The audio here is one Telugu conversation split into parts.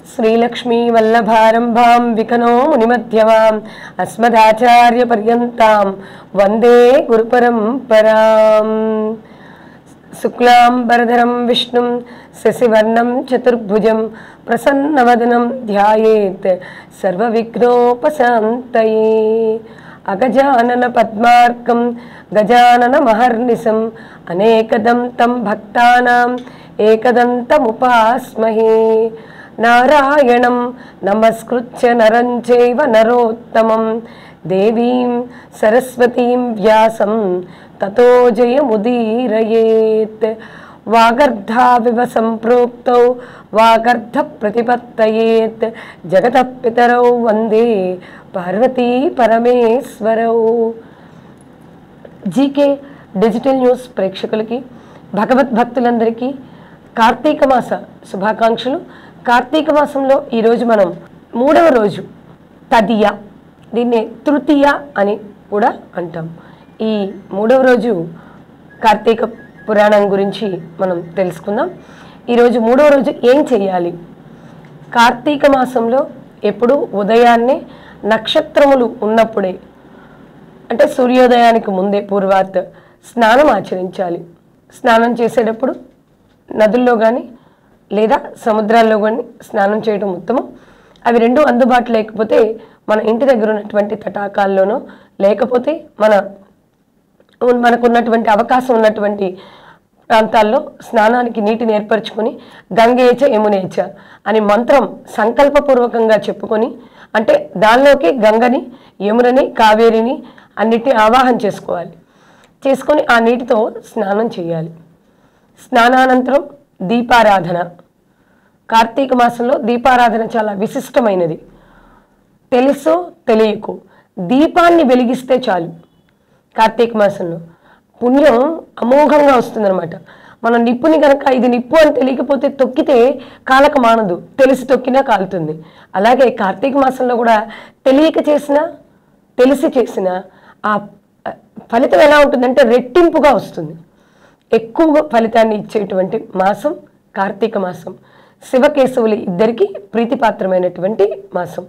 శ్రీలక్ష్మీ వల్లభారంభాం వికనో మునిమధ్యమాం అస్మదాచార్యపర్యంతాం వందే గురుపరంపరాం శుక్లాంబరధరం విష్ణుం శశివర్ణం చతుర్భుజం ప్రసన్నవదనం ధ్యాయేత్ సర్వవిఘ్నోపశాంతయే అగజానన పద్మార్కం గజానన మహర్నిశం అనేకదం తం భక్తానాం ఏకదంతముపాస్మహే నారాయణం నమస్కృత్య నరం చైవ నరోత్తమం దేవీం సరస్వతీం వ్యాసం తతో జయముదీరయేత్ వాగర్ధావివ సంప్రోక్తౌ వాగర్ధ ప్రతిపత్తయేత్ జగతః పితరౌ వందే పార్వతీ పరమేశ్వరౌ జీకే డిజిటల్ న్యూస్ ప్రేక్షకులకి భగవద్భక్తులందరికీ కార్తీక మాస శుభాకాంక్షలు కార్తీక మాసంలో ఈరోజు మనం మూడవ రోజు తదియ దీన్నే తృతీయ అని కూడా అంటాం ఈ మూడవ రోజు కార్తీక పురాణం గురించి మనం తెలుసుకుందాం ఈరోజు మూడవ రోజు ఏం చేయాలి కార్తీక మాసంలో ఎప్పుడు ఉదయాన్నే నక్షత్రములు ఉన్నప్పుడే అంటే సూర్యోదయానికి ముందే పూర్వార్త స్నానం ఆచరించాలి స్నానం చేసేటప్పుడు నదుల్లో కానీ లేదా సముద్రాల్లో కానీ స్నానం చేయడం ఉత్తమం అవి రెండు అందుబాటు లేకపోతే మన ఇంటి దగ్గర ఉన్నటువంటి తటాకాల్లోనో లేకపోతే మన ఉన్- మనకున్నటువంటి అవకాశం ఉన్నటువంటి ప్రాంతాల్లో స్నానానికి నీటిని ఏర్పరచుకొని గంగేచ యమునేచ అని మంత్రం సంకల్పపూర్వకంగా చెప్పుకొని అంటే దానిలోకి గంగని యమునని కావేరిని అన్నిటిని ఆవాహన చేసుకోవాలి చేసుకొని ఆ నీటితో స్నానం చేయాలి స్నానానంతరం దీపారాధన కార్తీక మాసంలో దీపారాధన చాలా విశిష్టమైనది తెలుసో తెలియకో దీపాన్ని వెలిగిస్తే చాలు కార్తీక మాసంలో పుణ్యం అమోఘంగా వస్తుందన్నమాట మనం నిప్పుని కనుక ఇది నిప్పు అని తెలియకపోతే తొక్కితే కాలక మానదు తెలిసి తొక్కినా కాలుతుంది అలాగే కార్తీక మాసంలో కూడా తెలియక చేసినా తెలిసి చేసినా ఆ ఆ ఫలితం ఎలా ఉంటుందంటే రెట్టింపుగా వస్తుంది ఎక్కువ ఫలితాన్ని ఇచ్చేటువంటి మాసం కార్తీక మాసం శివకేశవులు ఇద్దరికి ప్రీతిపాత్రమైనటువంటి మాసం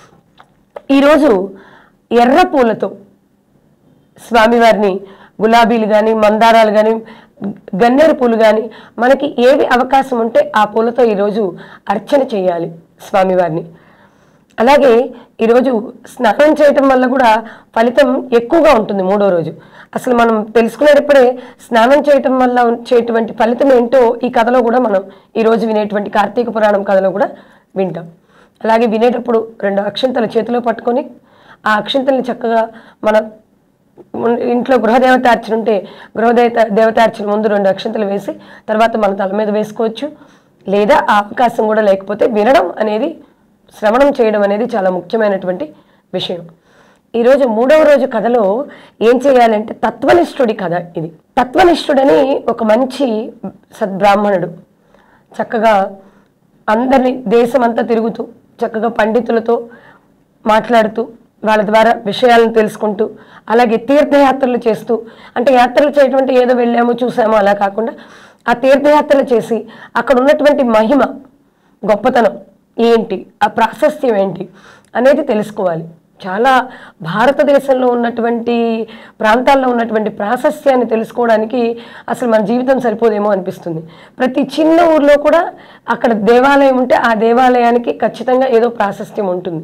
ఈరోజు ఎర్ర పూలతో స్వామివారిని గులాబీలు కానీ మందారాలు కానీ గన్నేరు పూలు కానీ మనకి ఏవి అవకాశం ఉంటే ఆ పూలతో ఈరోజు అర్చన చేయాలి స్వామివారిని అలాగే ఈరోజు స్నానం చేయటం వల్ల కూడా ఫలితం ఎక్కువగా ఉంటుంది మూడో రోజు అసలు మనం తెలుసుకునేటప్పుడే స్నానం చేయటం వల్ల వచ్చేటువంటి ఫలితం ఏంటో ఈ కథలో కూడా మనం ఈరోజు వినేటువంటి కార్తీక పురాణం కథలో కూడా వింటాం అలాగే వినేటప్పుడు రెండు అక్షంతలు చేతిలో పట్టుకొని ఆ అక్షంతల్ని చక్కగా మన ఉన్- ఇంట్లో గృహదేవత అర్చన ఉంటే గృహదేవత దేవతార్చన ముందు రెండు అక్షంతలు వేసి తర్వాత మన తల మీద వేసుకోవచ్చు లేదా ఆ అవకాశం కూడా లేకపోతే వినడం అనేది శ్రవణం చేయడం అనేది చాలా ముఖ్యమైనటువంటి విషయం ఈరోజు మూడవ రోజు కథలో ఏం చేయాలంటే తత్వనిష్ఠుడి కథ ఇది తత్వనిష్ఠుడని ఒక మంచి సద్బ్రాహ్మణుడు చక్కగా అందరినీ దేశమంతా తిరుగుతూ చక్కగా పండితులతో మాట్లాడుతూ వాళ్ళ ద్వారా విషయాలను తెలుసుకుంటూ అలాగే తీర్థయాత్రలు చేస్తూ అంటే యాత్రలు చేయటం అంటే ఏదో వెళ్ళాము చూసాము అలా కాకుండా ఆ తీర్థయాత్రలు చేసి అక్కడ ఉన్నటువంటి మహిమ గొప్పతనం ఏంటి ఆ ప్రాశస్త్యం ఏంటి అనేది తెలుసుకోవాలి చాలా భారతదేశంలో ఉన్నటువంటి ప్రాంతాల్లో ఉన్నటువంటి ప్రాశస్త్యాన్ని తెలుసుకోవడానికి అసలు మన జీవితం సరిపోదేమో అనిపిస్తుంది ప్రతి చిన్న ఊర్లో కూడా అక్కడ దేవాలయం ఉంటే ఆ దేవాలయానికి ఖచ్చితంగా ఏదో ప్రాశస్త్యం ఉంటుంది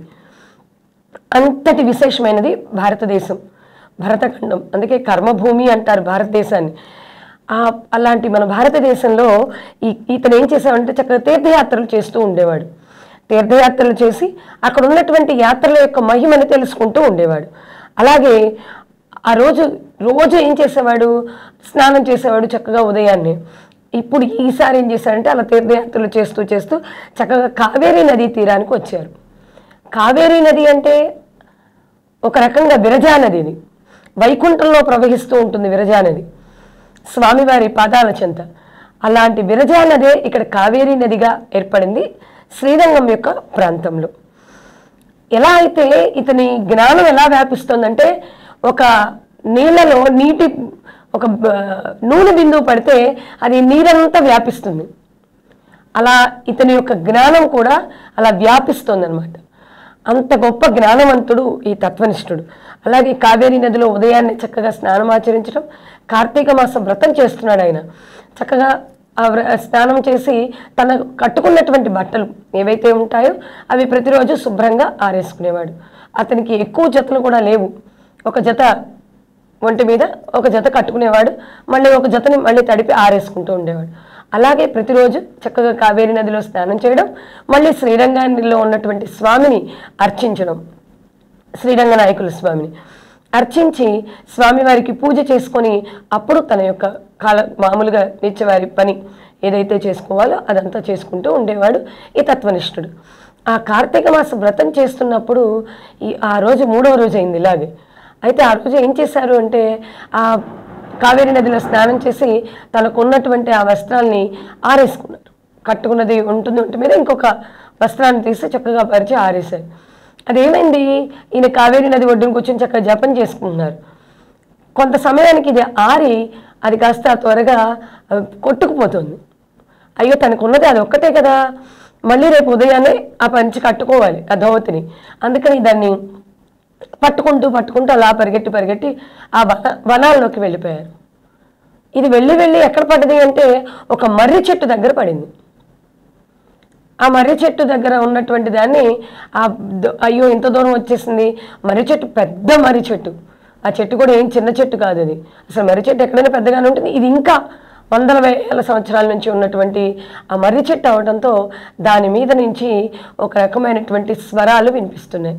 అంతటి విశేషమైనది భారతదేశం భరతఖండం అందుకే కర్మభూమి అంటారు భారతదేశాన్ని ఆ అలాంటి మన భారతదేశంలో ఈ ఇతను ఏం చేశాడంటే చక్కగా తీర్థయాత్రలు చేస్తూ ఉండేవాడు తీర్థయాత్రలు చేసి అక్కడ ఉన్నటువంటి యాత్రల యొక్క మహిమని తెలుసుకుంటూ ఉండేవాడు అలాగే ఆ రోజు రోజు ఏం చేసేవాడు స్నానం చేసేవాడు చక్కగా ఉదయాన్నే ఇప్పుడు ఈసారి ఏం చేశాడంటే అలా తీర్థయాత్రలు చేస్తూ చేస్తూ చక్కగా కావేరీ నదీ తీరానికి వచ్చారు కావేరీ నది అంటే ఒక రకంగా విరజా నది ఇది వైకుంఠంలో ప్రవహిస్తూ ఉంటుంది విరజా నది స్వామివారి పాదాల చెంత అలాంటి విరజా నదే ఇక్కడ కావేరీ నదిగా ఏర్పడింది శ్రీరంగం యొక్క ప్రాంతంలో ఎలా అయితే ఇతని జ్ఞానం ఎలా వ్యాపిస్తుందంటే ఒక నీళ్ళలో నీటి ఒక బ- నూనె బిందువు పడితే అది నీరంతా వ్యాపిస్తుంది అలా ఇతని యొక్క జ్ఞానం కూడా అలా వ్యాపిస్తోందనమాట అంత గొప్ప జ్ఞానవంతుడు ఈ తత్వనిష్ఠుడు అలాగే కావేరీ నదిలో ఉదయాన్నే చక్కగా స్నానం ఆచరించడం కార్తీక మాసం వ్రతం చేస్తున్నాడు ఆయన చక్కగా ఆ వ్ర- స్నానం చేసి తన కట్టుకున్నటువంటి బట్టలు ఏవైతే ఉంటాయో అవి ప్రతిరోజు శుభ్రంగా ఆరేసుకునేవాడు అతనికి ఎక్కువ జతలు కూడా లేవు ఒక జత ఒంటి మీద ఒక జత కట్టుకునేవాడు మళ్ళీ ఒక జతని మళ్ళీ తడిపి ఆరేసుకుంటూ ఉండేవాడు అలాగే ప్రతిరోజు చక్కగా కావేరీ నదిలో స్నానం చేయడం మళ్ళీ శ్రీరంగానిలో ఉన్నటువంటి స్వామిని అర్చించడం శ్రీరంగ నాయకుల స్వామిని అర్చించి స్వామివారికి పూజ చేసుకొని అప్పుడు తన యొక్క కాల మామూలుగా నిత్యవారి పని ఏదైతే చేసుకోవాలో అదంతా చేసుకుంటూ ఉండేవాడు ఈ తత్వనిష్ఠుడు ఆ కార్తీక మాస వ్రతం చేస్తున్నప్పుడు ఈ ఆ రోజు మూడవ రోజు అయింది ఇలాగే అయితే ఆ రోజు ఏం చేశారు అంటే ఆ కావేరీ నదిలో స్నానం చేసి తనకు ఉన్నటువంటి ఆ వస్త్రాల్ని ఆరేసుకున్నారు కట్టుకున్నది ఉంటుంది ఒంటి మీద ఇంకొక వస్త్రాన్ని తీసి చక్కగా పరిచి ఆరేశారు అదేమైంది ఈయన కావేరీ నది ఒడ్డున కూర్చొని చక్కగా జపం చేసుకుంటున్నారు కొంత సమయానికి ఇది ఆరి అది కాస్త త్వరగా ఆ, కొట్టుకుపోతుంది అయ్యో తనకు ఉన్నది అది ఒక్కటే కదా మళ్ళీ రేపు ఉదయాన్నే ఆ పంచి కట్టుకోవాలి ఆ ధోవతిని అందుకని దాన్ని పట్టుకుంటూ పట్టుకుంటూ అలా పరిగెట్టి పరిగెట్టి ఆ వన వనాల్లోకి వెళ్ళిపోయారు ఇది వెళ్ళి వెళ్ళి ఎక్కడ పడ్డది అంటే ఒక మర్రి చెట్టు దగ్గర పడింది ఆ మర్రి చెట్టు దగ్గర ఉన్నటువంటి దాన్ని ఆ ద- అయ్యో ఇంత దూరం వచ్చేసింది మర్రి చెట్టు పెద్ద మర్రి చెట్టు ఆ చెట్టు కూడా ఏం చిన్న చెట్టు కాదు అది అసలు మర్రి చెట్టు ఎక్కడైనా పెద్దగానే ఉంటుంది ఇది ఇంకా వందల వేల సంవత్సరాల నుంచి ఉన్నటువంటి ఆ మర్రి చెట్టు అవడంతో దాని మీద నుంచి ఒక రకమైనటువంటి స్వరాలు వినిపిస్తున్నాయి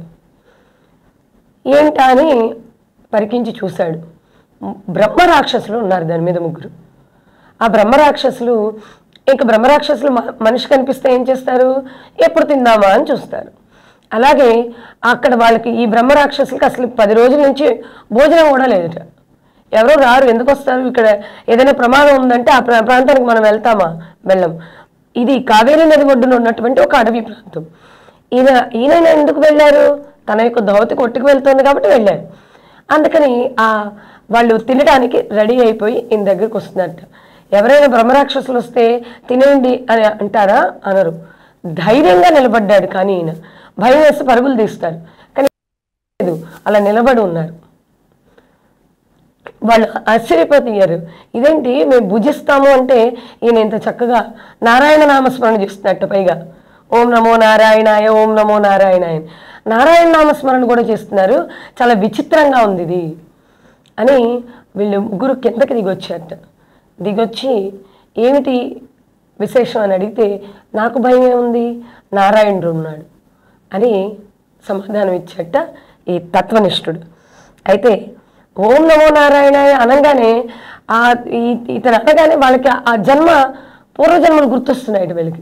ఏంటా అని పరికించి చూశాడు బ్రహ్మ రాక్షసులు ఉన్నారు దాని మీద ముగ్గురు ఆ బ్రహ్మరాక్షసులు ఇంకా బ్రహ్మరాక్షసులు మ- మనిషి కనిపిస్తే ఏం చేస్తారు ఎప్పుడు తిందామా అని చూస్తారు అలాగే అక్కడ వాళ్ళకి ఈ బ్రహ్మరాక్షసులకి అసలు పది రోజుల నుంచి భోజనం కూడా లేదట ఎవరో రారు ఎందుకు వస్తారు ఇక్కడ ఏదైనా ప్రమాదం ఉందంటే ఆ ప్రా- ప్రాంతానికి మనం వెళ్తామా వెళ్ళం ఇది కావేరీ నది ఒడ్డున ఉన్నటువంటి ఒక అడవి ప్రాంతం ఈయన ఈయన ఎందుకు వెళ్ళారు తన యొక్క ధోవతి కొట్టుకు వెళ్తుంది కాబట్టి వెళ్ళారు అందుకని ఆ వాళ్ళు తినడానికి రెడీ అయిపోయి ఈయన దగ్గరికి వస్తున్నారట ఎవరైనా బ్రహ్మరాక్షసులు వస్తే తినేయండి అని అంటారా అనరు ధైర్యంగా నిలబడ్డాడు కానీ ఈయన భయం వేసి పరుగులు తీస్తారు కానీ లేదు అలా నిలబడి ఉన్నారు వాళ్ళు ఆశ్చర్యపోతున్నారు ఇదేంటి మేము భుజిస్తాము అంటే ఈయన ఇంత చక్కగా నారాయణ నామస్మరణ చేస్తున్నట్టు పైగా ఓం నమో నారాయణాయ ఓం నమో నారాయణాయ నారాయణ నామస్మరణ కూడా చేస్తున్నారు చాలా విచిత్రంగా ఉంది ఇది అని వీళ్ళు ముగ్గురు కిందకి దిగొచ్చారట దిగొచ్చి ఏమిటి విశేషం అని అడిగితే నాకు భయం ఏముంది నారాయణుడు ఉన్నాడు అని సమాధానం ఇచ్చట ఈ తత్వనిష్ఠుడు అయితే ఓం నమో నారాయణాయ అనగానే ఆ ఈ- ఇతను అనగానే వాళ్ళకి ఆ జన్మ పూర్వజన్మలు గుర్తొస్తున్నాయి వీళ్ళకి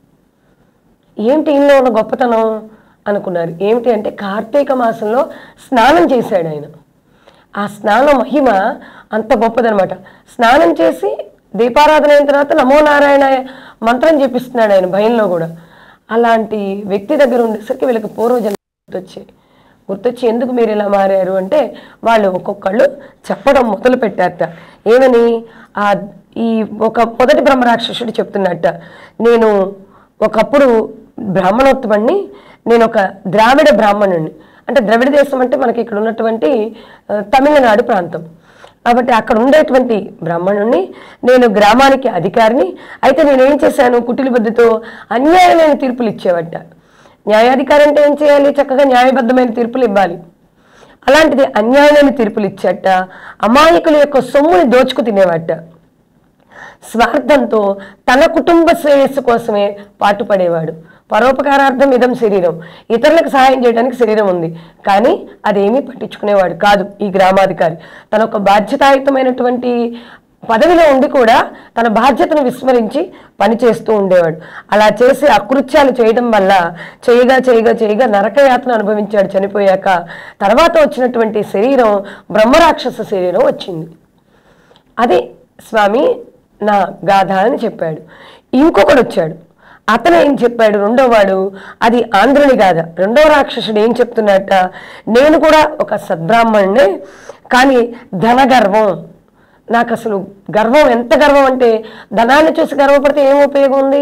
ఏంటి ఇందులో ఉన్న గొప్పతనం అనుకున్నారు ఏమిటి అంటే కార్తీక మాసంలో స్నానం చేశాడు ఆయన ఆ స్నానం మహిమ అంత గొప్పదనమాట స్నానం చేసి దీపారాధన అయిన తర్వాత నమో నారాయణ మంత్రం చెప్పిస్తున్నాడు ఆయన భయంలో కూడా అలాంటి వ్యక్తి దగ్గర ఉండేసరికి వీళ్ళకి పూర్వజన్మ గుర్తొచ్చాయి గుర్తొచ్చి ఎందుకు మీరు ఇలా మారారు అంటే వాళ్ళు ఒక్కొక్కళ్ళు చెప్పడం మొదలు పెట్టారట ఏమని ఆ ఈ ఒక మొదటి బ్రహ్మరాక్షసుడు చెప్తున్నట్ట నేను ఒకప్పుడు బ్రాహ్మణోత్తముణ్ణి నేను ఒక ద్రావిడ బ్రాహ్మణుణ్ణి అంటే ద్రవిడ దేశం అంటే మనకి ఇక్కడ ఉన్నటువంటి ఆ, తమిళనాడు ప్రాంతం కాబట్టి అక్కడ ఉండేటువంటి బ్రాహ్మణుణ్ణి నేను గ్రామానికి అధికారిని అయితే నేను ఏం చేశాను కుటిల బుద్ధితో అన్యాయమైన తీర్పులు ఇచ్చేవట న్యాయాధికారి అంటే ఏం చేయాలి చక్కగా న్యాయబద్ధమైన తీర్పులు ఇవ్వాలి అలాంటిది అన్యాయమైన తీర్పులు ఇచ్చట అమాయకుల యొక్క సొమ్ముని దోచుకు తినేవట స్వార్థంతో తన కుటుంబ శ్రేయస్సు కోసమే పాటుపడేవాడు పరోపకారార్థం ఇదం శరీరం ఇతరులకు సహాయం చేయడానికి శరీరం ఉంది కానీ అదేమీ పట్టించుకునేవాడు కాదు ఈ గ్రామాధికారి తన ఒక బాధ్యతాయుతమైనటువంటి పదవిలో ఉండి కూడా తన బాధ్యతను విస్మరించి పనిచేస్తూ ఉండేవాడు అలా చేసి అకృత్యాలు చేయడం వల్ల చేయగా చేయగా చేయగా నరకయాతన అనుభవించాడు చనిపోయాక తర్వాత వచ్చినటువంటి శరీరం బ్రహ్మరాక్షస శరీరం వచ్చింది అది స్వామి నా గాథ అని చెప్పాడు ఇంకొకడు వచ్చాడు అతను ఏం చెప్పాడు రెండో వాడు అది ఆంధ్రుని గాథ రెండవ రాక్షసుడు ఏం చెప్తున్నట్ట నేను కూడా ఒక సద్బ్రాహ్మణునే కానీ ధనగర్వం నాకు అసలు గర్వం ఎంత గర్వం అంటే ధనాన్ని చూసి గర్వపడితే ఏం ఉపయోగం ఉంది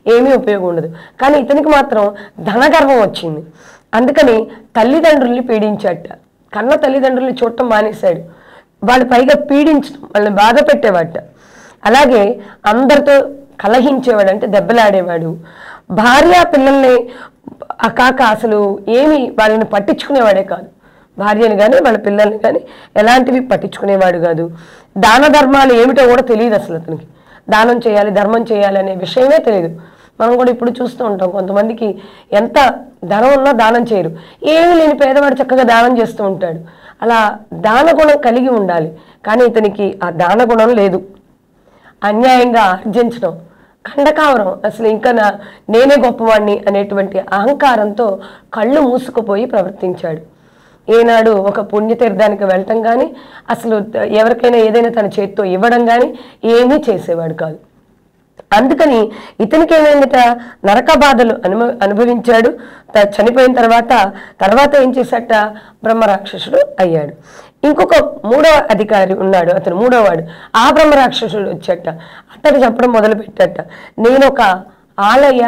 ఏమీ ఉపయోగం ఉండదు కానీ ఇతనికి మాత్రం ధనగర్వం వచ్చింది అందుకని తల్లిదండ్రుల్ని పీడించాట కన్న తల్లిదండ్రుల్ని చూడటం మానేశాడు వాళ్ళు పైగా పీడించడం వాళ్ళని బాధ పెట్టేవాట అలాగే అందరితో కలహించేవాడు అంటే దెబ్బలాడేవాడు భార్య పిల్లల్ని ఆ కాక అసలు ఏమి వాళ్ళని పట్టించుకునేవాడే కాదు భార్యని కానీ వాళ్ళ పిల్లల్ని కానీ ఎలాంటివి పట్టించుకునేవాడు కాదు దాన ధర్మాలు ఏమిటో కూడా తెలియదు అసలు అతనికి దానం చేయాలి ధర్మం చేయాలి అనే విషయమే తెలియదు మనం కూడా ఇప్పుడు చూస్తూ ఉంటాం కొంతమందికి ఎంత ధనం ఉన్నా దానం చేయరు ఏమీ లేని పేదవాడు చక్కగా దానం చేస్తూ ఉంటాడు అలా దాన గుణం కలిగి ఉండాలి కానీ ఇతనికి ఆ దాన గుణం లేదు అన్యాయంగా ఆర్జించడం ఖండకావరం అసలు ఇంకా నా నేనే గొప్పవాణ్ణి అనేటువంటి అహంకారంతో కళ్ళు మూసుకుపోయి ప్రవర్తించాడు ఏనాడు ఒక పుణ్యతీర్థానికి వెళ్ళటం కానీ అసలు ఎవరికైనా ఏదైనా తన చేతితో ఇవ్వడం కానీ ఏమీ చేసేవాడు కాదు అందుకని ఇతనికి ఏమైందట నరక బాధలు అనుభ అనుభవించాడు త- చనిపోయిన తర్వాత తర్వాత ఏం చేశాట బ్రహ్మరాక్షసుడు అయ్యాడు ఇంకొక మూడవ అధికారి ఉన్నాడు అతను మూడోవాడు ఆ బ్రహ్మరాక్షసుడు వచ్చాట అతడు చెప్పడం మొదలు పెట్టాట నేను ఒక ఆలయ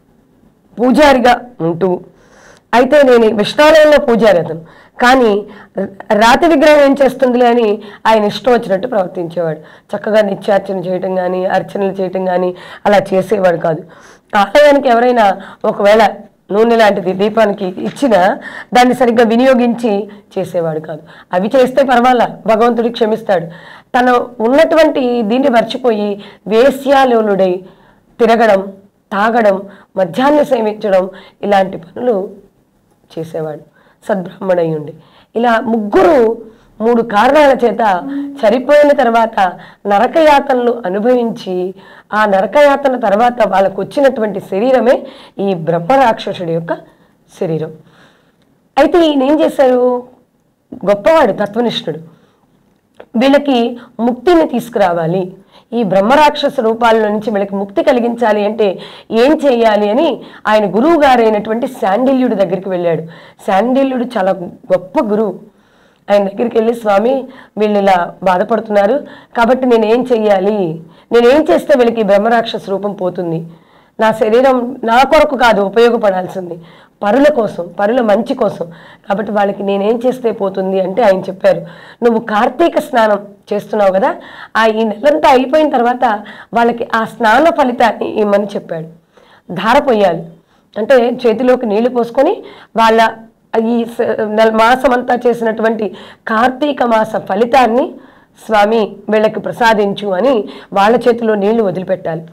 పూజారిగా ఉంటూ అయితే నేను ఈ విష్ణాలయంలో పూజారి అతను కానీ ర- రాతి విగ్రహం ఏం చేస్తుందిలే అని ఆయన ఇష్టం వచ్చినట్టు ప్రవర్తించేవాడు చక్కగా నిత్యార్చన చేయటం కానీ అర్చనలు చేయటం కానీ అలా చేసేవాడు కాదు ఆలయానికి ఎవరైనా ఒకవేళ నూనె లాంటిది దీపానికి ఇచ్చినా దాన్ని సరిగ్గా వినియోగించి చేసేవాడు కాదు అవి చేస్తే పర్వాలా భగవంతుడు క్షమిస్తాడు తను ఉన్నటువంటి దీన్ని మర్చిపోయి వేశ్యాలోలుడై తిరగడం తాగడం మద్యాన్ని సేవించడం ఇలాంటి పనులు చేసేవాడు సద్బ్రాహ్మణై ఉండి ఇలా ముగ్గురు మూడు కారణాల చేత చనిపోయిన తర్వాత నరకయాతనలు అనుభవించి ఆ నరకయాతన తర్వాత వాళ్ళకు వచ్చినటువంటి శరీరమే ఈ బ్రహ్మరాక్షసుడి యొక్క శరీరం అయితే ఈయన ఏం చేశారు గొప్పవాడు తత్వనిష్ఠుడు వీళ్ళకి ముక్తిని తీసుకురావాలి ఈ బ్రహ్మరాక్షస రూపాల నుంచి వీళ్ళకి ముక్తి కలిగించాలి అంటే ఏం చేయాలి అని ఆయన గురువు గారైనటువంటి శాండిల్యుడి దగ్గరికి వెళ్ళాడు శాండిల్యుడు చాలా గొప్ప గురువు ఆయన దగ్గరికి వెళ్ళి స్వామి వీళ్ళు ఇలా బాధపడుతున్నారు కాబట్టి నేనేం చెయ్యాలి నేనేం చేస్తే వీళ్ళకి ఈ బ్రహ్మరాక్షస రూపం పోతుంది నా శరీరం నా కొరకు కాదు ఉపయోగపడాల్సింది పరుల కోసం పరుల మంచి కోసం కాబట్టి వాళ్ళకి నేనేం చేస్తే పోతుంది అంటే ఆయన చెప్పారు నువ్వు కార్తీక స్నానం చేస్తున్నావు కదా ఆ ఈ నెలంతా అయిపోయిన తర్వాత వాళ్ళకి ఆ స్నాన ఫలితాన్ని ఇమ్మని చెప్పాడు ధార పొయ్యాలి అంటే చేతిలోకి నీళ్లు పోసుకొని వాళ్ళ ఈ స- నెల మాసం అంతా చేసినటువంటి కార్తీక మాస ఫలితాన్ని స్వామి వీళ్ళకి ప్రసాదించు అని వాళ్ళ చేతిలో నీళ్లు వదిలిపెట్టాలి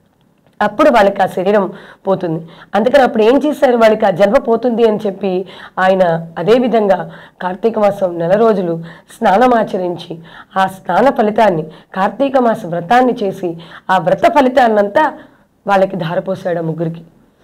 అప్పుడు వాళ్ళకి ఆ శరీరం పోతుంది అందుకని అప్పుడు ఏం చేశారు వాళ్ళకి ఆ జన్మ పోతుంది అని చెప్పి ఆయన అదేవిధంగా కార్తీక మాసం నెల రోజులు స్నానం ఆచరించి ఆ స్నాన ఫలితాన్ని కార్తీక మాస వ్రతాన్ని చేసి ఆ వ్రత ఫలితాన్నంతా వాళ్ళకి ధారపోసాడు ఆ ముగ్గురికి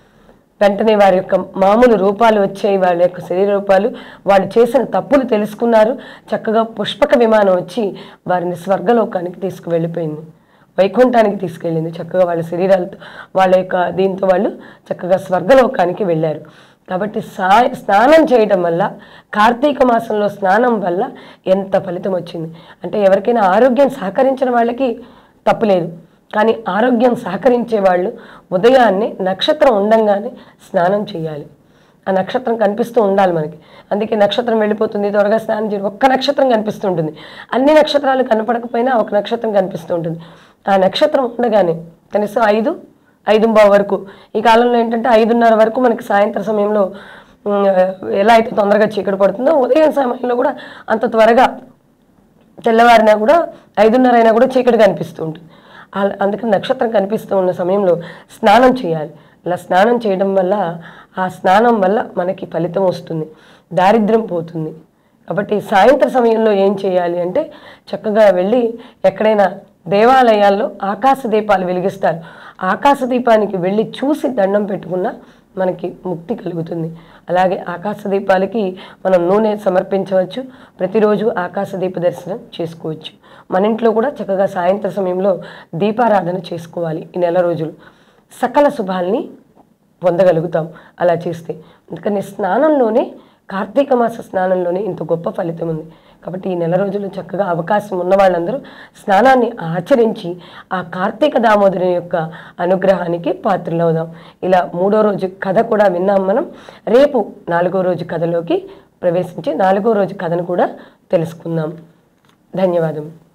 వెంటనే వారి యొక్క మామూలు రూపాలు వచ్చాయి వాళ్ళ యొక్క శరీర రూపాలు వాళ్ళు చేసిన తప్పులు తెలుసుకున్నారు చక్కగా పుష్పక విమానం వచ్చి వారిని స్వర్గలోకానికి తీసుకువెళ్ళిపోయింది వైకుంఠానికి తీసుకెళ్ళింది చక్కగా వాళ్ళ శరీరాలతో వాళ్ళ యొక్క దీంతో వాళ్ళు చక్కగా స్వర్గలోకానికి వెళ్ళారు కాబట్టి సా స్నానం చేయడం వల్ల కార్తీక మాసంలో స్నానం వల్ల ఎంత ఫలితం వచ్చింది అంటే ఎవరికైనా ఆరోగ్యం సహకరించిన వాళ్ళకి తప్పులేదు కానీ ఆరోగ్యం సహకరించే వాళ్ళు ఉదయాన్నే నక్షత్రం ఉండంగానే స్నానం చేయాలి ఆ నక్షత్రం కనిపిస్తూ ఉండాలి మనకి అందుకే నక్షత్రం వెళ్ళిపోతుంది త్వరగా స్నానం చేయాలి ఒక్క నక్షత్రం కనిపిస్తూ ఉంటుంది అన్ని నక్షత్రాలు కనపడకపోయినా ఒక నక్షత్రం కనిపిస్తూ ఉంటుంది ఆ నక్షత్రం ఉండగానే కనీసం ఐదు ఐదు బావు వరకు ఈ కాలంలో ఏంటంటే ఐదున్నర వరకు మనకి సాయంత్రం సమయంలో ఉమ్, ఎలా అయితే తొందరగా చీకటి పడుతుందో ఉదయం సమయంలో కూడా అంత త్వరగా తెల్లవారినా కూడా ఐదున్నర అయినా కూడా చీకటి కనిపిస్తూ ఉంటుంది అల- అందుకని నక్షత్రం కనిపిస్తూ ఉన్న సమయంలో స్నానం చేయాలి ఇలా స్నానం చేయడం వల్ల ఆ స్నానం వల్ల మనకి ఫలితం వస్తుంది దారిద్ర్యం పోతుంది కాబట్టి సాయంత్ర సమయంలో ఏం చేయాలి అంటే చక్కగా వెళ్ళి ఎక్కడైనా దేవాలయాల్లో ఆకాశ దీపాలు వెలిగిస్తారు ఆకాశ దీపానికి వెళ్ళి చూసి దండం పెట్టుకున్నా మనకి ముక్తి కలుగుతుంది అలాగే ఆకాశ దీపాలకి మనం నూనె సమర్పించవచ్చు ప్రతిరోజు ఆకాశ దీప దర్శనం చేసుకోవచ్చు మన ఇంట్లో కూడా చక్కగా సాయంత్ర సమయంలో దీపారాధన చేసుకోవాలి ఈ నెల రోజులు సకల శుభాల్ని పొందగలుగుతాం అలా చేస్తే అందుకని స్నానంలోనే కార్తీక మాస స్నానంలోనే ఇంత గొప్ప ఫలితం ఉంది కాబట్టి ఈ నెల రోజులు చక్కగా అవకాశం ఉన్న వాళ్ళందరూ స్నానాన్ని ఆచరించి ఆ కార్తీక దామోదరుని యొక్క అనుగ్రహానికి పాత్రలవుదాం ఇలా మూడో రోజు కథ కూడా విన్నాం మనం రేపు నాలుగో రోజు కథలోకి ప్రవేశించి నాలుగో రోజు కథను కూడా తెలుసుకుందాం ధన్యవాదం